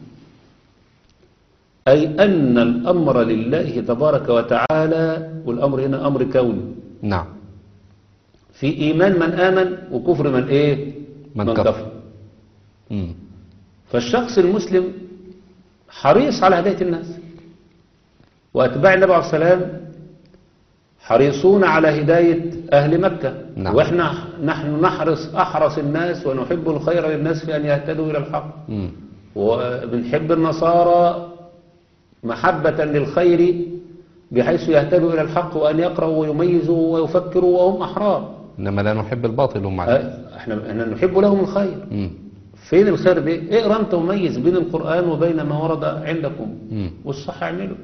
أي أن الأمر لله تبارك وتعالى والأمر هنا أمر كوني نعم في إيمان من آمن وكفر من إيه من كفر. مم. فالشخص المسلم حريص على هداية الناس وأتباع النبي عليه السلام حريصون على هداية أهل مكة نعم. وإحنا نحن نحرص أحرص الناس ونحب الخير للناس في أن يهتدوا إلى الحق مم. وبنحب النصارى محبة للخير بحيث يهتدوا إلى الحق وأن يقرأوا ويميزوا ويفكروا وهم أحرار انما لا نحب الباطل هم عارفين. أه، احنا احنا نحب لهم الخير مم. فين الخير ده اقرا انت وميز بين القرآن وبين ما ورد عندكم مم. والصح اعمله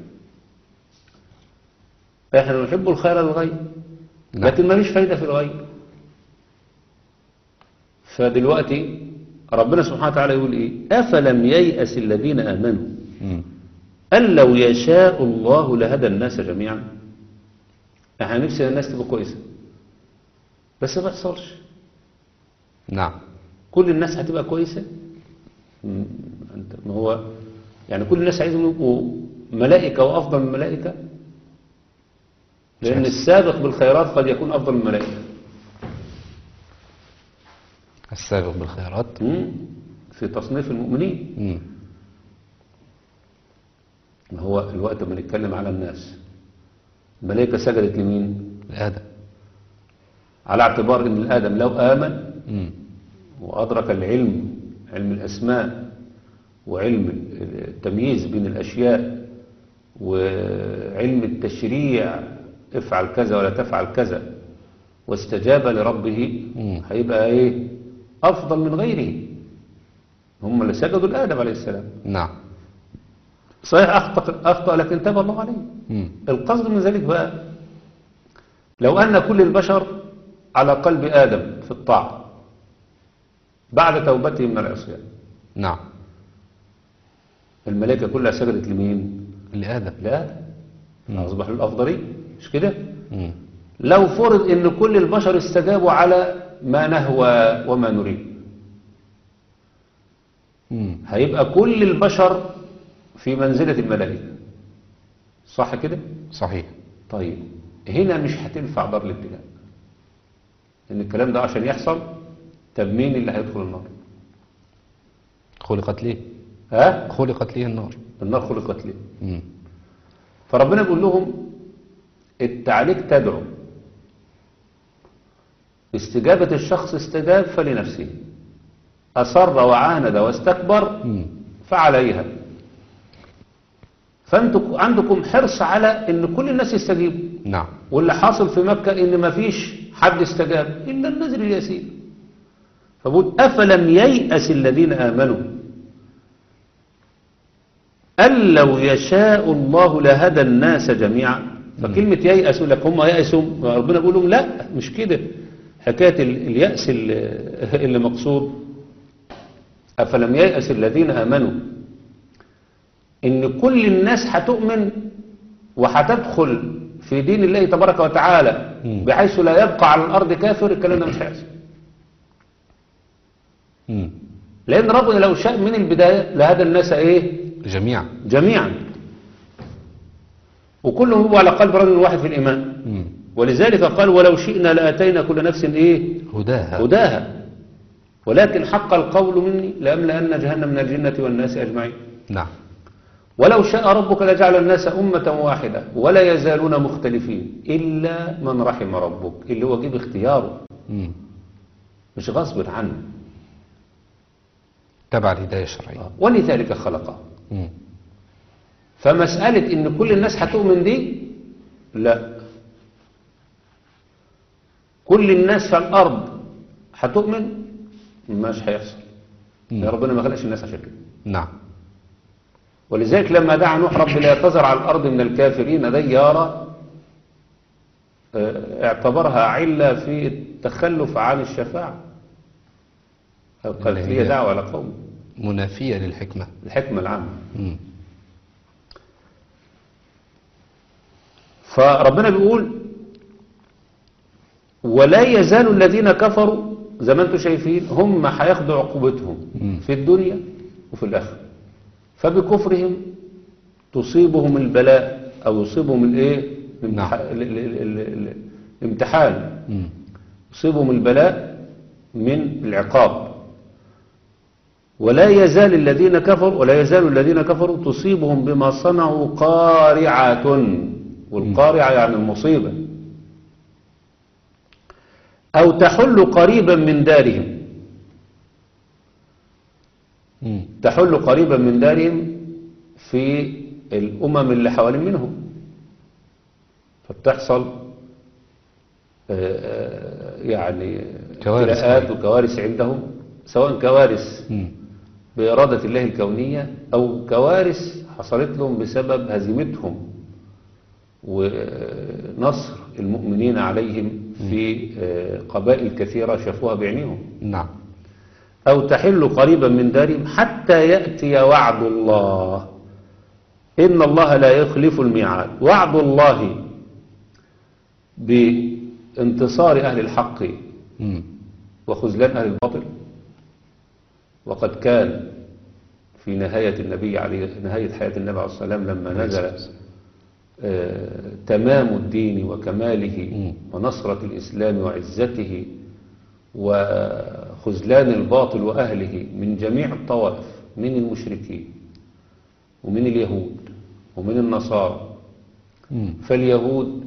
احنا نحب الخير للغير نعم. لكن ما فيش فايدة في الغير فدلوقتي ربنا سبحانه وتعالى يقول ايه افلم ييأس الذين امنوا مم. أن لو يشاء الله لهدى الناس جميعا احنا نفسنا الناس تبقى كويسة بس ما بيحصلش نعم كل الناس هتبقى كويسة مم، أنت ما هو يعني كل الناس عايزهم يبقوا ملائكة وأفضل من الملائكة لأن صحيح. السابق بالخيرات قد يكون أفضل من الملائكة السابق بالخيرات مم. في تصنيف المؤمنين مم. ما هو الوقت ما نتكلم على الناس الملائكة سجدت لمين لآدم على اعتبار ان آدم لو آمن مم. وأدرك العلم علم الأسماء وعلم التمييز بين الأشياء وعلم التشريع افعل كذا ولا تفعل كذا واستجاب لربه مم. هيبقى ايه أفضل من غيره هم اللي سجدوا لآدم عليه السلام نعم صحيح أخطأ, أخطأ لكن تاب الله عليه مم. القصد من ذلك بقى لو أن كل البشر على قلب آدم في الطاعة بعد توبته من العصيان نعم الملائكة كلها سجدت لمين؟ لآدم لآدم أصبح الأفضلية مش كده؟ مم. لو فرض أن كل البشر استجابوا على ما نهوى وما نريد مم. هيبقى كل البشر في منزلة الملائكة صح كده؟ صحيح طيب هنا مش هتنفع دار الابتلاء لأن الكلام ده عشان يحصل طب مين اللي هيدخل النار؟ خلقت ليه ها؟ خلقت ليه النار النار خلقت ليه؟ مم. فربنا بيقول لهم انت عليك تدعو استجابة الشخص استجاب فلنفسه أصر وعاند واستكبر مم. فعليها فأنتم عندكم حرص على أن كل الناس يستجيبوا نعم واللي حاصل في مكة ان ما فيش حد استجاب الا النذر اليسير فبقول افلم ييأس الذين امنوا أن لو يشاء الله لهدى الناس جميعا فكلمة ييأس لك هم يأسوا ربنا بيقول لهم لا مش كده حكاية ال- اليأس اللي اللي مقصود أفلم ييأس الذين آمنوا إن كل الناس هتؤمن وهتدخل في دين الله تبارك وتعالى مم. بحيث لا يبقى على الأرض كافر الكلام ده مش هيحصل مم. لأن ربنا لو شاء من البداية لهدى الناس إيه جميعا جميعا وكلهم هو على قلب رجل واحد في الإيمان مم. ولذلك قال ولو شئنا لآتينا كل نفس إيه هداها هداها ولكن حق القول مني لأملأن جهنم من الجنة والناس أجمعين نعم ولو شاء ربك لجعل الناس أمة واحدة ولا يزالون مختلفين إلا من رحم ربك اللي هو جيب اختياره مم. مش غصب عنه تبع الهداية الشرعية ولذلك خلقه مم. فمسألة إن كل الناس هتؤمن دي لا كل الناس في الأرض هتؤمن مش هيحصل مم. يا ربنا ما خلقش الناس عشان كده نعم ولذلك لما دعا نوح رب لا تذر على الأرض من الكافرين ديارا آه، اعتبرها علة في التخلف عن الشفاعة قال اللي هي هي- دعوة على قوم منافية للحكمة الحكمة العامة مم. فربنا بيقول ولا يزال الذين كفروا زي ما انتم شايفين هم هياخدوا عقوبتهم مم. في الدنيا وفي الآخرة فبكفرهم تصيبهم البلاء أو يصيبهم الايه الامتح- ال- ال- ال- ال- ال- الامتحان مم. يصيبهم البلاء من العقاب ولا يزال الذين كفروا ولا يزال الذين كفروا تصيبهم بما صنعوا قارعة والقارعة يعني المصيبة أو تحل قريبا من دارهم مم. تحل قريبا من دارهم في الأمم اللي حوالين منهم فبتحصل آه، آه، يعني كوارث ابتلاءات قريبة. وكوارث عندهم سواء كوارث مم. بإرادة الله الكونية أو كوارث حصلت لهم بسبب هزيمتهم ونصر المؤمنين عليهم في آه، قبائل كثيرة شافوها بعينيهم نعم أو تحل قريبا من دارهم حتى يأتي وعد الله إن الله لا يخلف الميعاد وعد الله بانتصار أهل الحق مم. وخذلان أهل الباطل وقد كان في نهاية النبي عليه نهاية حياة النبي عليه الصلاة والسلام لما نزل آه، تمام الدين وكماله مم. ونصرة الإسلام وعزته وخذلان الباطل وأهله من جميع الطوائف من المشركين ومن اليهود ومن النصارى مم. فاليهود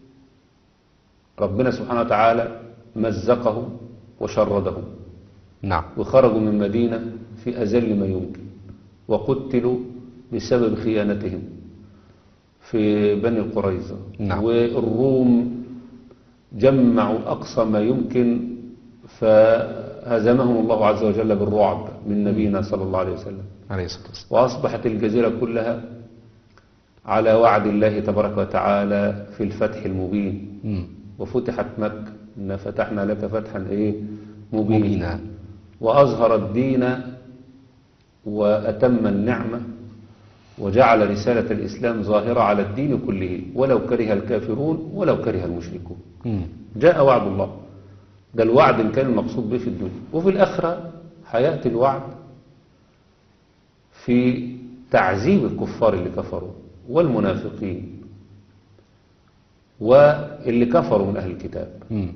ربنا سبحانه وتعالى مزقهم وشردهم نعم وخرجوا من مدينة في أذل ما يمكن وقتلوا بسبب خيانتهم في بني قريظة نعم. والروم جمعوا أقصى ما يمكن فهزمهم الله عز وجل بالرعب من نبينا صلى الله عليه وسلم عليه الصلاة والسلام وأصبحت الجزيرة كلها على وعد الله تبارك وتعالى في الفتح المبين مم. وفتحت مكة إن فتحنا لك فتحا إيه مبينا مبينا وأظهر الدين وأتم النعمة وجعل رسالة الإسلام ظاهرة على الدين كله ولو كره الكافرون ولو كره المشركون مم. جاء وعد الله ده الوعد اللي كان المقصود به في الدنيا وفي الآخرة هيأتي الوعد في تعذيب الكفار اللي كفروا والمنافقين واللي كفروا من أهل الكتاب مم.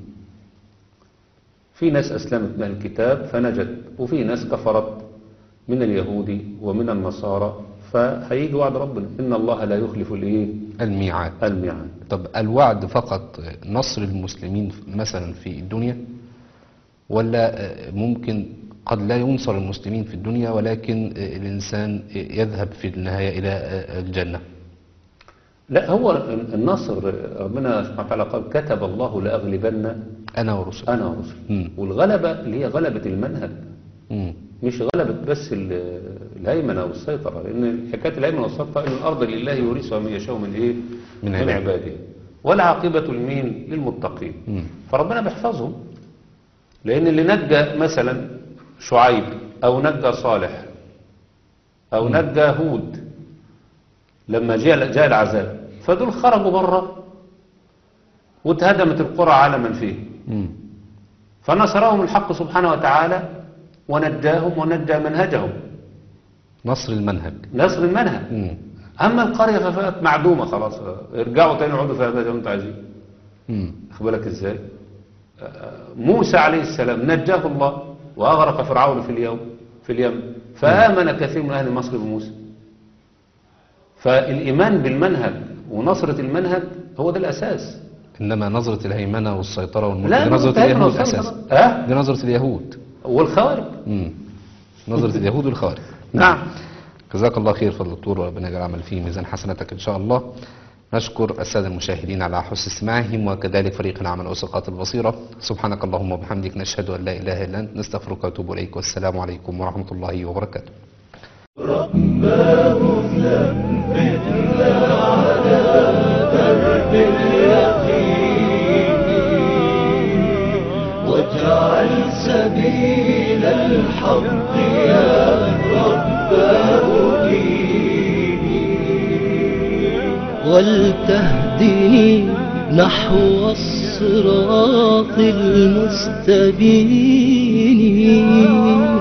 في ناس أسلمت من أهل الكتاب فنجت وفي ناس كفرت من اليهود ومن النصارى فهيجي وعد ربنا إن الله لا يخلف الإيه الميعاد الميعاد طب الوعد فقط نصر المسلمين مثلا في الدنيا ولا ممكن قد لا ينصر المسلمين في الدنيا ولكن الإنسان يذهب في النهاية إلى الجنة لا هو النصر ربنا سبحانه وتعالى قال كتب الله لأغلبن أنا ورسل أنا ورسلي مم. والغلبة اللي هي غلبة المنهج مم. مش غلبة بس ال- الهيمنة والسيطرة لأن حكاية الهيمنة والسيطرة إن الأرض لله يورثها من يشاء من إيه؟ من من عباده. عباده والعاقبة لمين؟ للمتقين مم. فربنا بيحفظهم لأن اللي نجى مثلا شعيب أو نجى صالح أو نجى هود لما جاء جاء العذاب فدول خرجوا بره واتهدمت القرى على من فيه مم. فنصرهم الحق سبحانه وتعالى ونجاهم ونجى منهجهم نصر المنهج نصر المنهج مم. أما القرية فبقت معدومة خلاص ارجعوا تاني اقعدوا فيها زي ما انتوا عايزين مم. واخد بالك ازاي آه، موسى عليه السلام نجاه الله وأغرق فرعون في اليوم في اليم فآمن كثير من أهل مصر بموسى فالإيمان بالمنهج ونصرة المنهج هو ده الأساس إنما نظرة الهيمنة والسيطرة والملك لا دي نظرة الهيمنة اليهود والسيطرة. أساسا ها دي نظرة اليهود والخوارج مم. نظرة اليهود والخوارج نعم جزاك الله خير فضل الدكتور وربنا يجعل عمل فيه ميزان حسناتك إن شاء الله نشكر السادة المشاهدين على حسن استماعهم وكذلك فريق العمل أسقاط البصيرة سبحانك اللهم وبحمدك نشهد أن لا إله إلا أنت نستغفرك ونتوب إليك والسلام عليكم ورحمة الله وبركاته واجعل سبيل الحق يا رباه ديني ولتهدني نحو الصراط المستبين